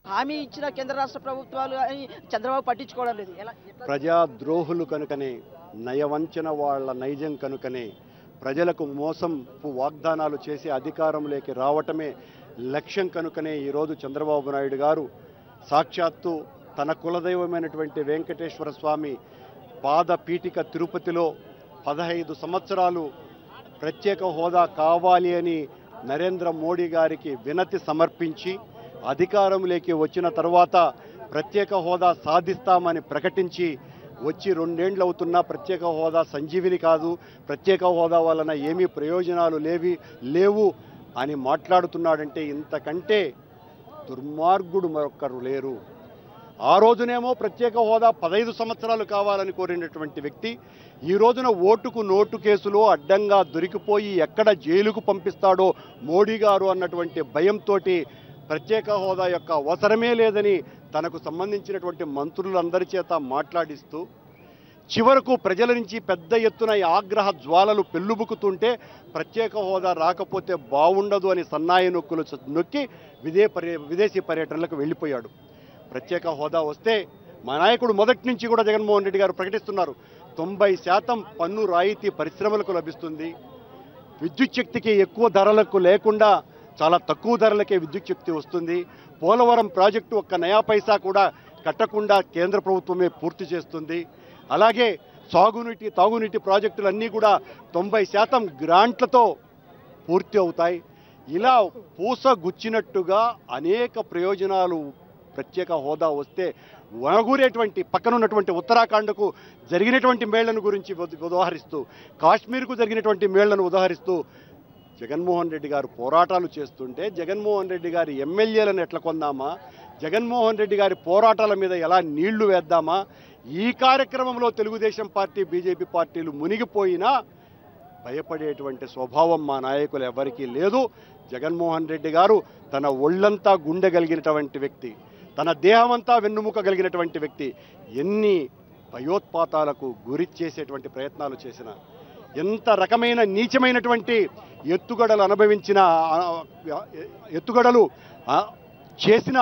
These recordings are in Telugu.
హామీ ఇచ్చిన కేంద్ర రాష్ట్ర ప్రభుత్వాలు అని చంద్రబాబు పట్టించుకోవడం లేదు ఎలా ఎట్లా- ప్రజాద్రోహులు కనుకనే నయవంచన వాళ్ళ నైజం కనుకనే ప్రజలకు మోసంపు వాగ్దానాలు చేసి అధికారంలోకి రావటమే లక్ష్యం కనుకనే ఈరోజు చంద్రబాబు నాయుడు గారు సాక్షాత్తు తన కులదైవమైనటువంటి వెంకటేశ్వర స్వామి పాదపీఠిక తిరుపతిలో పదహైదు సంవత్సరాలు ప్రత్యేక హోదా కావాలి అని నరేంద్ర మోడీ గారికి వినతి సమర్పించి అధికారంలోకి వచ్చిన తర్వాత ప్రత్యేక హోదా సాధిస్తామని ప్రకటించి వచ్చి రెండేండ్లు అవుతున్నా ప్రత్యేక హోదా సంజీవిని కాదు ప్రత్యేక హోదా వలన ఏమీ ప్రయోజనాలు లేవి లేవు అని మాట్లాడుతున్నాడంటే ఇంతకంటే దుర్మార్గుడు మరొక్కరు లేరు ఆ రోజునేమో ప్రత్యేక హోదా పదహైదు సంవత్సరాలు కావాలని కోరినటువంటి వ్యక్తి ఈ రోజున ఓటుకు నోటు కేసులో అడ్డంగా దొరికిపోయి ఎక్కడ జైలుకు పంపిస్తాడో మోడీ గారు అన్నటువంటి భయంతో ప్రత్యేక హోదా యొక్క అవసరమే లేదని తనకు సంబంధించినటువంటి మంత్రులందరి చేత మాట్లాడిస్తూ చివరకు ప్రజల నుంచి పెద్ద ఎత్తున ఈ ఆగ్రహ జ్వాలలు పెల్లుబుకుతుంటే ప్రత్యేక హోదా రాకపోతే బాగుండదు అని సన్నాయి నొక్కులు చ- నొక్కి విదే పర్య విదేశీ పర్యటనలకు వెళ్ళిపోయాడు ప్రత్యేక హోదా వస్తే మా నాయకుడు మొదటి నుంచి కూడా జగన్మోహన్ రెడ్డి గారు ప్రకటిస్తున్నారు తొంభై శాతం పన్ను రాయితీ పరిశ్రమలకు లభిస్తుంది విద్యుత్ శక్తికి ఎక్కువ ధరలకు లేకుండా చాలా తక్కువ ధరలకే విద్యుత్ శక్తి వస్తుంది పోలవరం ప్రాజెక్టు ఒక్క నయా పైసా కూడా కట్టకుండా కేంద్ర ప్రభుత్వమే పూర్తి చేస్తుంది అలాగే సాగునీటి తాగునీటి ప్రాజెక్టులన్నీ కూడా తొంభై శాతం గ్రాంట్లతో పూర్తి అవుతాయి ఇలా పూసగుచ్చినట్టుగా అనేక ప్రయోజనాలు ప్రత్యేక హోదా వస్తే వనగూరేటువంటి పక్కనున్నటువంటి ఉత్తరాఖండ్కు జరిగినటువంటి మేళ్లను గురించి ఉద- ఉదాహరిస్తూ కాశ్మీర్కు జరిగినటువంటి మేళ్లను ఉదాహరిస్తూ జగన్మోహన్ రెడ్డి గారు పోరాటాలు చేస్తుంటే జగన్మోహన్ రెడ్డి గారి ఎమ్మెల్యేలను ఎట్లా కొందామా జగన్మోహన్ రెడ్డి గారి పోరాటాల మీద ఎలా నీళ్లు వేద్దామా ఈ కార్యక్రమంలో తెలుగుదేశం పార్టీ బీజేపీ పార్టీలు మునిగిపోయినా భయపడేటువంటి స్వభావం మా నాయకులు ఎవరికీ లేదు జగన్మోహన్ రెడ్డి గారు తన ఒళ్ళంతా గుండె కలిగినటువంటి వ్యక్తి తన దేహమంతా వెన్నుముక కలిగినటువంటి వ్యక్తి ఎన్ని భయోత్పాతాలకు గురి చేసేటువంటి ప్రయత్నాలు చేసిన ఎంత రకమైన నీచమైనటువంటి ఎత్తుగడలు అనుభవించిన ఆ, ఎత్తుగడలు ఆ, చేసిన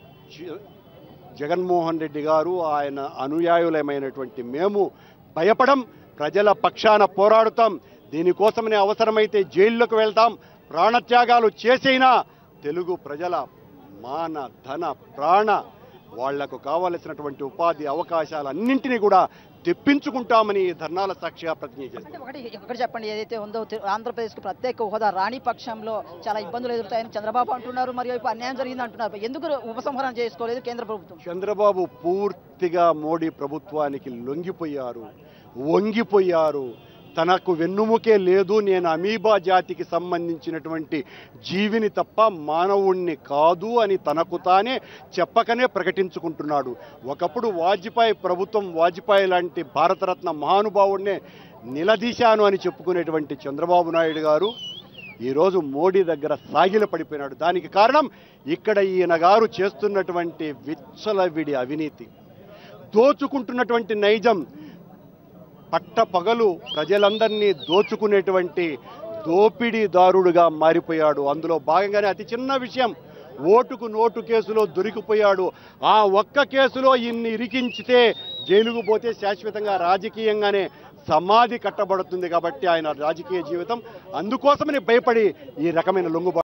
జ- జగన్మోహన్ రెడ్డి గారు ఆయన అనుయాయులమైనటువంటి మేము భయపడం ప్రజల పక్షాన పోరాడుతాం దీనికోసమనే అవసరమైతే జైల్లోకి వెళ్తాం ప్రాణత్యాగాలు చేసైనా తెలుగు ప్రజల మాన ధన ప్రాణ వాళ్లకు కావలసినటువంటి ఉపాధి అవకాశాలన్నింటినీ కూడా తెప్పించుకుంటామని ఈ ధర్నాల సాక్షిగా ప్రతిజ్ఞ చేస్తాం అంటే ఒకటి ఒకటి చెప్పండి ఏదైతే ఉందో తె- ఆంధ్రప్రదేశ్కు ప్రత్యేక హోదా రాని పక్షంలో చాలా ఇబ్బందులు ఎదురుతాయని చంద్రబాబు అంటున్నారు మరియు ఇప్పుడు అన్యాయం జరిగింది అంటున్నారు ఎందుకు ఉపసంహరణ చేసుకోలేదు కేంద్ర ప్రభుత్వం చంద్రబాబు పూర్తిగా మోడీ ప్రభుత్వానికి లొంగిపోయారు వంగిపోయారు తనకు వెన్నుముకే లేదు నేను అమీబా జాతికి సంబంధించినటువంటి జీవిని తప్ప మానవుణ్ణి కాదు అని తనకు తానే చెప్పకనే ప్రకటించుకుంటున్నాడు ఒకప్పుడు వాజ్పేయి ప్రభుత్వం వాజ్పేయి లాంటి భారతరత్న మహానుభావుడినే నిలదీశాను అని చెప్పుకునేటువంటి చంద్రబాబు నాయుడు గారు ఈరోజు మోడీ దగ్గర సాగిల పడిపోయినాడు దానికి కారణం ఇక్కడ ఈయన గారు చేస్తున్నటువంటి విచ్చలవిడి అవినీతి దోచుకుంటున్నటువంటి నైజం పట్ట పగలు ప్రజలందరినీ దోచుకునేటువంటి దోపిడీదారుడుగా మారిపోయాడు అందులో భాగంగానే అతి చిన్న విషయం ఓటుకు నోటు కేసులో దొరికిపోయాడు ఆ ఒక్క కేసులో ఇన్ని ఇరికించితే జైలుకు పోతే శాశ్వతంగా రాజకీయంగానే సమాధి కట్టబడుతుంది కాబట్టి ఆయన రాజకీయ జీవితం అందుకోసమని భయపడి ఈ రకమైన లొంగుబాటు